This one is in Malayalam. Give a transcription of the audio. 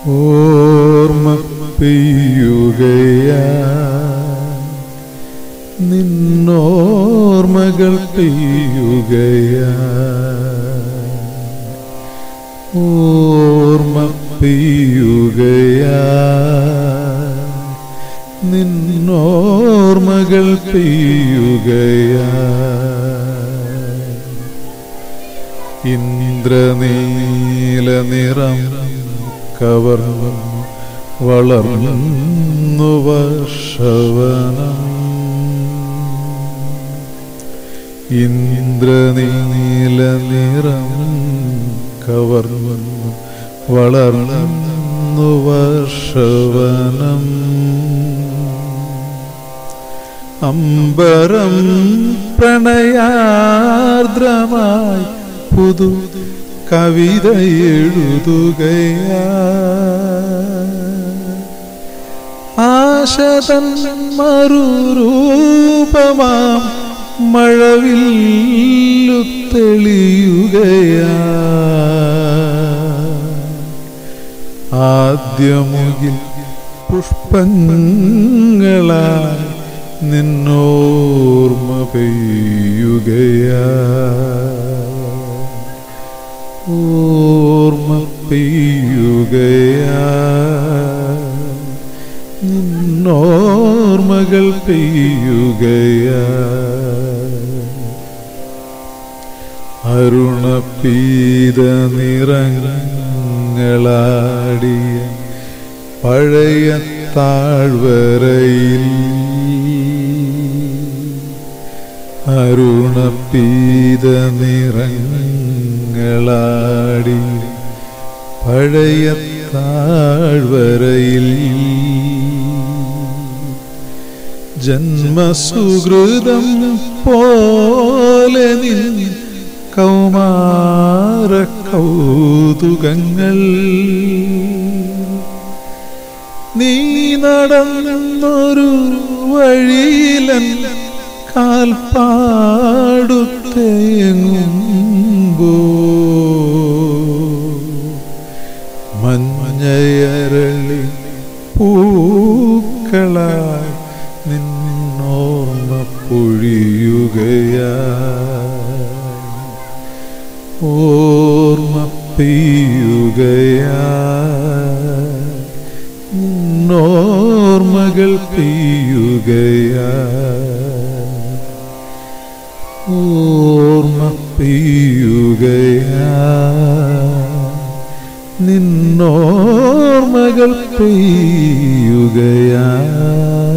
ഓർമ്മ പെയ്യുകയാ നിന്നോർമ്മകൾ പെയ്യുകയാ ഓർമ്മ പെയ്യുകയാ നിന്നോർമ്മകൾ പെയ്യുകയാ ഇന്ദ്രനീല നിറം കവർന്നു വളർന്നു വർഷവനം ഇന്ദ്രനീല നിറം കവർന്നു വളർന്നു വർഷവനം അമ്പരം പ്രണയാർദ്രമായി പുതു കവിത എഴുതുകയാ ആശതൻ മറുരൂപമാം മഴവില്ലു തെളിയുകയാ ആദ്യമുകിൽ പുഷ്പങ്ങളായി നിന്നോർമ്മ പെയ്യുകയാ ഓർമ്മ പെയ്യുകയാ നിന്നോർമ്മകൾ പെയ്യുകയാ അരുണപീത നിറങ്ങളാടിയ പഴയ താഴ്വരയിൽ അരുണപീത നിറങ്ങളാടി പഴയ താഴ്വരയിൽ ജന്മസുഹൃതം പോലെ നിൻ കൗമാര കൗതുകങ്ങൾ നീ നടന്നൊരു വഴിയിലൻ കാൽപ്പാടുത്തേങ്ങുമ്പോ മഞ്ഞയരളി പൂക്കളായി നിന്നോർമ്മ പൊഴിയുകയാ ഓർമ്മ പെയ്യുകയാ നിന്നോർമ്മകൾ പെയ്യുകയാ ഓർമ്മ പെയ്യുകയാ നിന്നോർമ്മകൾ പെയ്യുകയാ